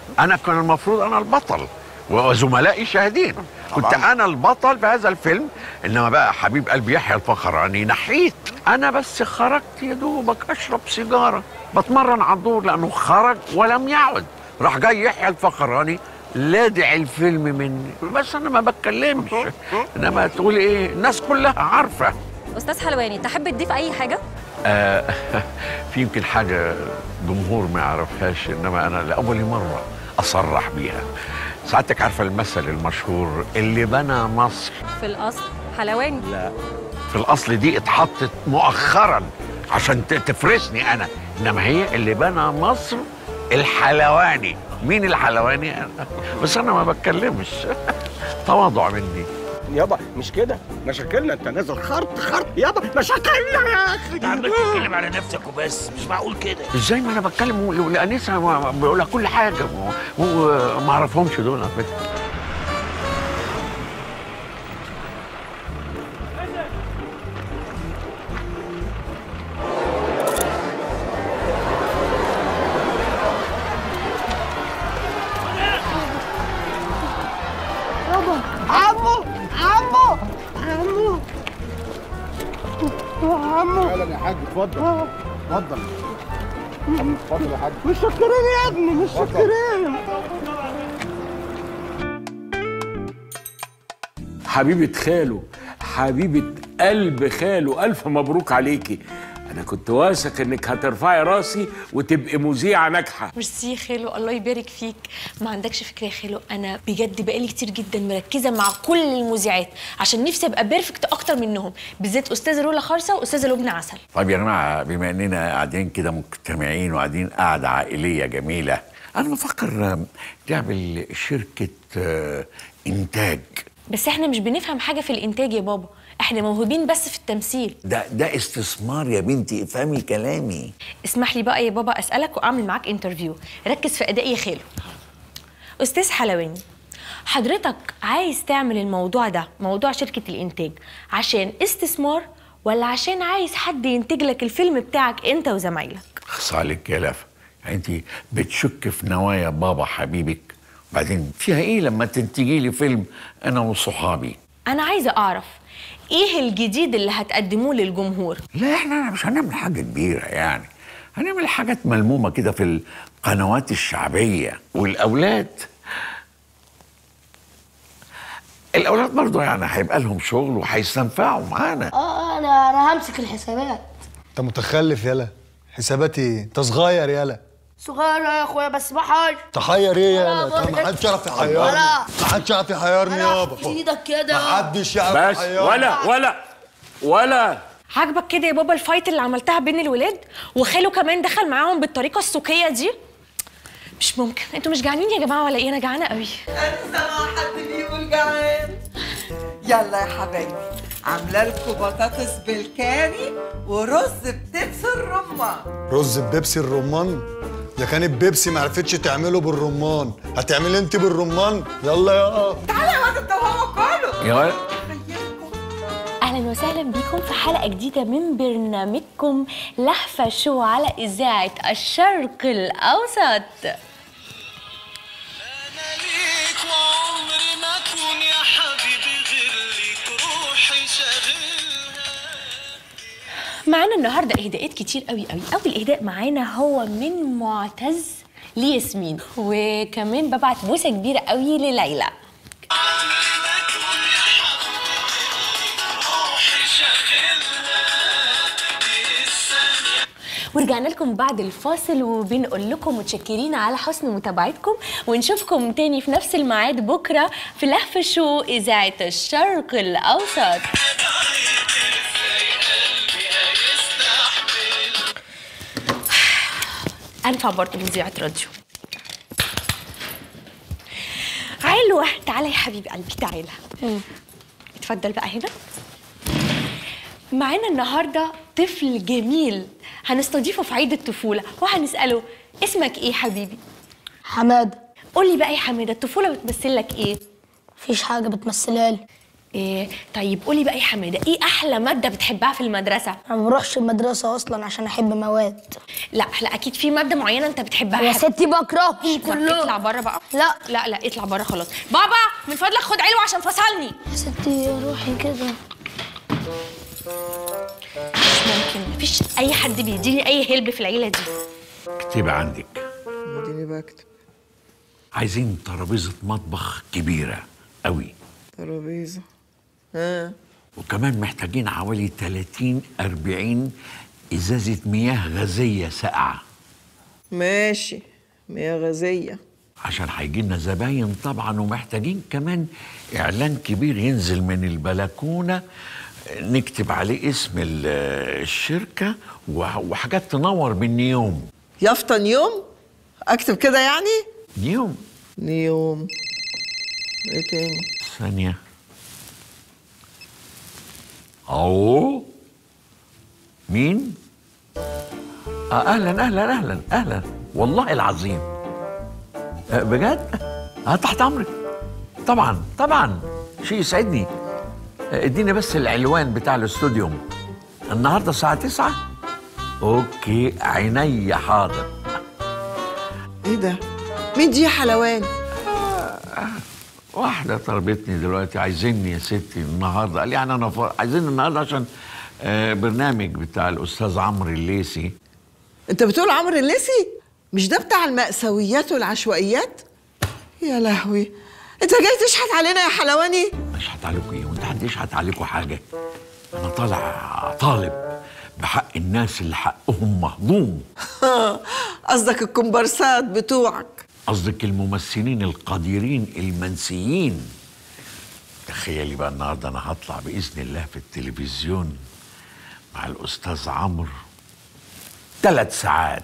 انا كان المفروض انا البطل وزملائي شاهدين كنت طبعاً. انا البطل في هذا الفيلم انما بقى حبيب قلبي يحيى الفخراني نحيت انا بس خرجت يا دوبك اشرب سيجاره بتمرن على الدور لانه خرج ولم يعد راح جاي يحيى الفخراني لادع الفيلم مني بس انا ما بتكلمش انما تقول ايه الناس كلها عارفه استاذ حلواني تحب تضيف اي حاجه آه في يمكن حاجة جمهور ما يعرفهاش إنما أنا لأول مرة أصرح بيها سعادتك عارفة المثل المشهور اللي بنى مصر في الاصل حلواني لا في الأصل دي اتحطت مؤخرا عشان ت- تفرسني أنا إنما هي اللي بنى مصر الحلواني مين الحلواني أنا بس أنا ما بتكلمش تواضع مني يابا مش كده مشاكلنا انت نازل خرط خرط يابا مشاكلنا يا اخي انت عمال تتكلم على نفسك وبس مش معقول كده ازاي ما انا بتكلم و- لانسه ما- بقولها كل حاجه وما اعرفهمش دول على فكره عمو عمو عمو عمو اهلا يا حاج اتفضل اتفضل اتفضل يا حاج مش شكرين يا ابني مش شكرين حبيبة خاله حبيبة قلب خاله ألف مبروك عليكي أنا كنت واثق إنك هترفعي راسي وتبقي مذيعة ناجحة ميرسي يا خالو الله يبارك فيك ما عندكش فكره يا خالو انا بجد بقالي كتير جدا مركزه مع كل المذيعات عشان نفسي ابقى بيرفكت اكتر منهم بالذات استاذه رولا خرصه واستاذه لبنى عسل طيب يا جماعه بما اننا قاعدين كده مجتمعين وقاعدين قعده عائليه جميله انا بفكر آه، نعمل شركه آه، انتاج بس احنا مش بنفهم حاجه في الانتاج يا بابا احنا موهوبين بس في التمثيل ده ده استثمار يا بنتي افهمي كلامي اسمح لي بقى يا بابا اسالك واعمل معاك انترفيو ركز في ادائي يا خالو استاذ حلواني حضرتك عايز تعمل الموضوع ده موضوع شركه الانتاج عشان استثمار ولا عشان عايز حد ينتج لك الفيلم بتاعك انت وزمايلك اخص عليك يا لافه يعني انت بتشك في نوايا بابا حبيبك وبعدين فيها ايه لما تنتجي لي فيلم انا وصحابي انا عايزه اعرف ايه الجديد اللي هتقدموه للجمهور لا احنا مش هنعمل حاجه كبيره يعني هنعمل حاجات ملمومه كده في القنوات الشعبيه والاولاد الاولاد برضه يعني هيبقى لهم شغل وهيستنفعوا معانا اه انا انا همسك الحسابات انت متخلف يالا حساباتي ايه انت صغير يالا صغير يا اخويا بس بحاج تحير ايه يالا ولا انت ما حدش يعرف يحيرني ولا. ما حدش يعرف يحيرني يابا ايدك كده ما حدش يعرف بس يحيرني ولا ولا ولا عاجبك كده يا بابا الفايت اللي عملتها بين الولاد وخاله كمان دخل معاهم بالطريقه السوقيه دي مش ممكن انتوا مش جعانين يا جماعه ولا ايه انا جعانه قوي سمع حد بيقول جعان يلا يا حبايبي عامله لكم بطاطس بالكاري ورز بدبس الرمان رز ببيبسي الرمان يا كان البيبسي ما عرفتش تعمله بالرمان هتعملي انت بالرمان يلا يا تعالى يا واد انت وهو كله يا ولد اهلا وسهلا بيكم في حلقه جديده من برنامجكم لهفه شو على اذاعه الشرق الاوسط أنا ليك وعمري ما أكون يا حبيبي غير ليك روحي شاغلها معانا النهارده اهداءات كتير قوي قوي اول اهداء معانا هو من معتز لياسمين وكمان ببعت بوسه كبيره قوي لليلى عمري ما أكون يا حبيبي روحي شاغلها دي الثانية ورجعنا لكم بعد الفاصل وبنقول لكم متشكرين على حسن متابعتكم ونشوفكم تاني في نفس الميعاد بكره في لهف شو اذاعه الشرق الاوسط انفع برضه مذيعه راديو علوة تعالى يا حبيب قلبي تعالى اتفضل بقى هنا معانا النهارده طفل جميل هنستضيفه في عيد الطفوله وهنساله اسمك ايه حبيبي حماد قول لي بقى يا حماده الطفوله بتمثل لك ايه مفيش حاجه بتمثلها لي إيه طيب قولي بقى يا حماده ايه احلى ماده بتحبها في المدرسه انا ما بروحش المدرسه اصلا عشان احب مواد لا لا اكيد في ماده معينه انت بتحبها يا حد- ستي بكرههم طب اطلع كلهم بره بقى لا لا لا اطلع بره خلاص بابا من فضلك خد علو عشان فصلني يا ستي روحي كده مش ممكن مفيش اي حد بيديني اي هلب في العيله دي اكتبي عندك اديني بكتب عايزين ترابيزه مطبخ كبيره قوي ترابيزه ها وكمان محتاجين حوالي 30 40 ازازه مياه غازيه ساقعه ماشي مياه غازيه عشان هيجي لنا زباين طبعا ومحتاجين كمان اعلان كبير ينزل من البلكونه نكتب عليه اسم ال- الشركه وح- وحاجات تنور بالنيوم يافطة نيوم اكتب كده يعني نيوم نيوم ايه تاني ثانيه اهو مين آه اهلا اهلا اهلا اهلا والله العظيم آه بجد اه تحت امرك طبعا طبعا شيء يسعدني آه، اديني بس العنوان بتاع الاستوديو النهارده الساعه 9 اوكي عيني حاضر ايه ده مين دي يا حلوان واحدة طلبتني دلوقتي عايزيني يا ستي النهارده قال يعني انا فر... عايزيني النهارده عشان آه برنامج بتاع الاستاذ عمرو الليسي انت بتقول عمرو الليسي مش ده بتاع المأساويات والعشوائيات يا لهوي انت جاي تشحت علينا يا حلواني اشحت عليكم ايه وانت حد يشحت عليكم حاجه انا طالع طالب بحق الناس اللي حقهم مهضوم قصدك الكومبارسات بتوعك قصدك الممثلين القديرين المنسيين تخيلي بقى النهارده انا هطلع باذن الله في التلفزيون مع الاستاذ عمرو ثلاث ساعات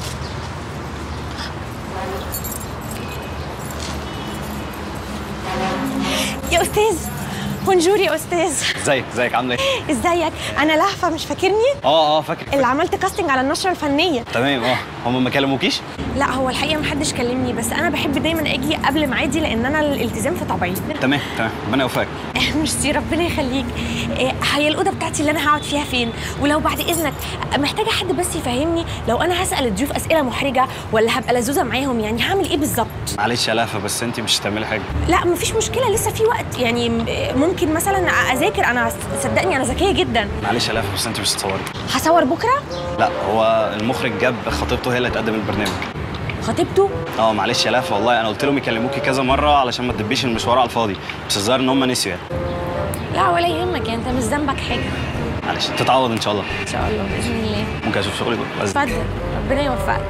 يا استاذ بونجور يا استاذ ازيك ازيك عامله ايه؟ ازيك انا لهفه مش فاكرني اه اه فاكر اللي عملت كاستنج على النشره الفنيه تمام اه هم ما كلموكيش؟ لا هو الحقيقه محدش كلمني بس انا بحب دايما اجي قبل ميعادي لان انا الالتزام في طبعي تمام تمام ربنا يوفقك ميرسي ربنا يخليك إيه، هي الاوضه بتاعتي اللي انا هقعد فيها فين ولو بعد اذنك محتاجه حد بس يفهمني لو انا هسال الضيوف اسئله محرجه ولا هبقى لزوزه معاهم يعني هعمل ايه بالظبط معلش يا لهفه بس انت مش هتعملي حاجه لا مفيش مشكله لسه في وقت يعني م- ممكن مثلا اذاكر انا صدقني انا ذكيه جدا معلش يا لهفه بس انت مش هتصوري هصور بكره لا هو المخرج جاب خطيبته هي اللي هتقدم البرنامج خطيبته اه معلش يا لهفه والله انا قلت لهم يكلموكي كذا مره علشان ما تدبيش المشوار على الفاضي بس الظاهر ان هم نسيوا يعني لا ولا يهمك يعني انت مش ذنبك حاجه معلش تتعوض ان شاء الله ان شاء الله باذن الله ممكن اشوف شغلي بقى اتفضل ربنا يوفقك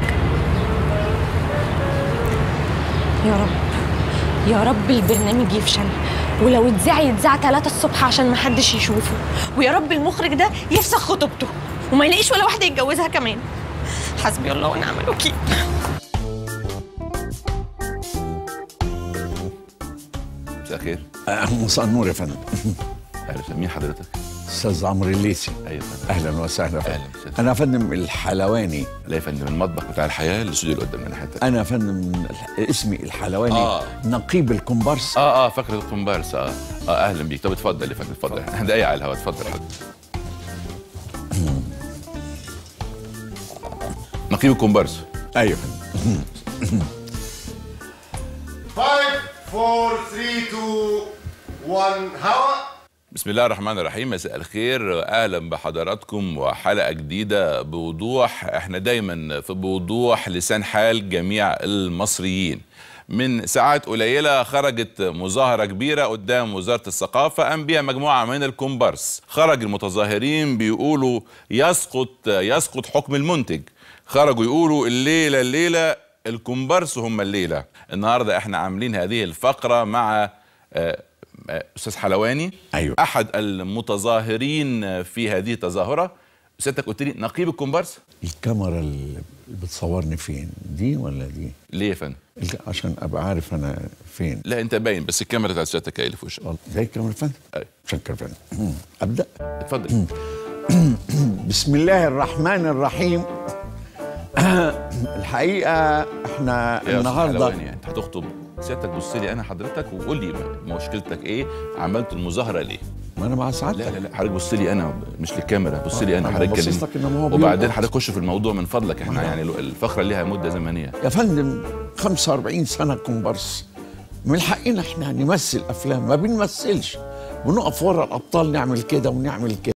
يا رب يا رب البرنامج يفشل ولو اتذاع يتذاع 3 الصبح عشان محدش يشوفه ويا رب المخرج ده يفسخ خطوبته وما يلاقيش ولا واحده يتجوزها كمان حسبي الله ونعم الوكيل مساء الخير مساء النور يا فندم اهلا وسهلا مين حضرتك؟ استاذ عمرو الليسي ايوه يا فندم اهلا وسهلا يا فندم. أهلا وسهلا. انا يا فندم الحلواني لا يا فندم المطبخ بتاع الحياه الاستوديو اللي قدام من حته انا يا فندم الح- اسمي الحلواني آه. نقيب الكومبارس اه اه فاكر الكومبارس اه اه اهلا بيك طب اتفضل يا فندم اتفضل احنا دقايق على الهواء اتفضل يا فندم نقيب الكومبارس ايوه يا فندم 5 4 3 2 1 هوا بسم الله الرحمن الرحيم مساء الخير اهلا بحضراتكم وحلقه جديده بوضوح احنا دايما في بوضوح لسان حال جميع المصريين من ساعات قليلة خرجت مظاهرة كبيرة قدام وزارة الثقافة قام بها مجموعة من الكومبارس خرج المتظاهرين بيقولوا يسقط يسقط حكم المنتج خرجوا يقولوا الليلة الليلة الكومبارس هم الليلة النهاردة احنا عاملين هذه الفقرة مع آه، آه، أستاذ حلواني أيوة. أحد المتظاهرين في هذه التظاهرة سيادتك قلت لي نقيب الكومبارس الكاميرا اللي بتصورني فين دي ولا دي ليه يا فندم؟ الك- عشان ابقى عارف انا فين لا انت باين بس الكاميرا بتاعت سيادتك هي اللي في وشك زي الكاميرا فندم أيوة. شكرا فندم ابدا اتفضل بسم الله الرحمن الرحيم الحقيقه يا أستاذ النهارده حلواني انت هتخطب سيادتك بص لي انا حضرتك وقول لي مشكلتك ايه عملت المظاهره ليه ما انا مع سعادتك لا لا لا حضرتك بص لي انا مش للكاميرا بص لي انا أنا حضرتك باصص كلمني لك إنما هو وبعدين بيلقط. حضرتك خش في الموضوع من فضلك احنا يعني الفقره ليها مده زمنيه يا فندم 45 سنه كومبارس من حقنا احنا نمثل افلام ما بنمثلش ونقف ورا الابطال نعمل كده ونعمل كده